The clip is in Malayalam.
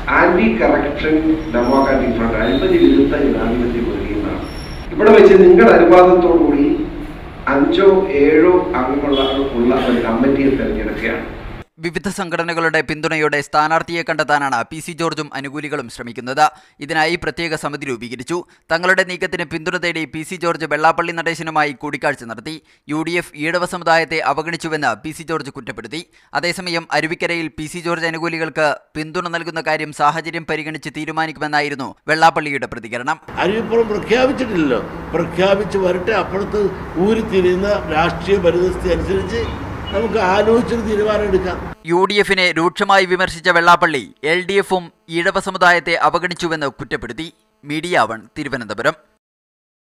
ആന്റി കറപ്ഷൻ ഡെമോക്രാറ്റിക് ഫ്രണ്ട് അഴിമതി വിരുദ്ധ ജനാധിപത്യ മുന്നണിയെന്നാണ് ഇവിടെ വെച്ച് നിങ്ങളുടെ അനുവാദത്തോടുകൂടി അഞ്ചോ ഏഴോ അംഗങ്ങളുള്ള ഉള്ള ഒരു കമ്മിറ്റിയെ തെരഞ്ഞെടുക്കുകയാണ് വിവിധ സംഘടനകളുടെ പിന്തുണയോടെ സ്ഥാനാർത്ഥിയെ കണ്ടെത്താനാണ് പി സി ജോർജും അനുകൂലികളും ശ്രമിക്കുന്നത് ഇതിനായി പ്രത്യേക സമിതി രൂപീകരിച്ചു തങ്ങളുടെ നീക്കത്തിന് പിന്തുണ തേടി പി സി ജോർജ് വെള്ളാപ്പള്ളി നടേശനുമായി കൂടിക്കാഴ്ച നടത്തി യു ഡി എഫ് ഈഴവ സമുദായത്തെ അവഗണിച്ചുവെന്ന് പി സി ജോർജ് കുറ്റപ്പെടുത്തി അതേസമയം അരുവിക്കരയിൽ പി സി ജോർജ് അനുകൂലികൾക്ക് പിന്തുണ നൽകുന്ന കാര്യം സാഹചര്യം പരിഗണിച്ച് തീരുമാനിക്കുമെന്നായിരുന്നു വെള്ളാപ്പള്ളിയുടെ പ്രതികരണം അരുവിപ്പുറം പ്രഖ്യാപിച്ചിട്ടില്ലല്ലോ പ്രഖ്യാപിച്ച് വരട്ടെ അപ്പുറത്ത് ഊരിത്തിരിയുന്ന രാഷ്ട്രീയ പരിതസ്ഥിതി അനുസരിച്ച് നമുക്ക് ആലോചിച്ചൊരു തീരുമാനം എടുക്കാം യു ഡി എഫിനെ രൂക്ഷമായി വിമർശിച്ച വെള്ളാപ്പള്ളി എൽ ഡി എഫും ഈഴവ സമുദായത്തെ അവഗണിച്ചുവെന്ന് കുറ്റപ്പെടുത്തി മീഡിയ വൺ തിരുവനന്തപുരം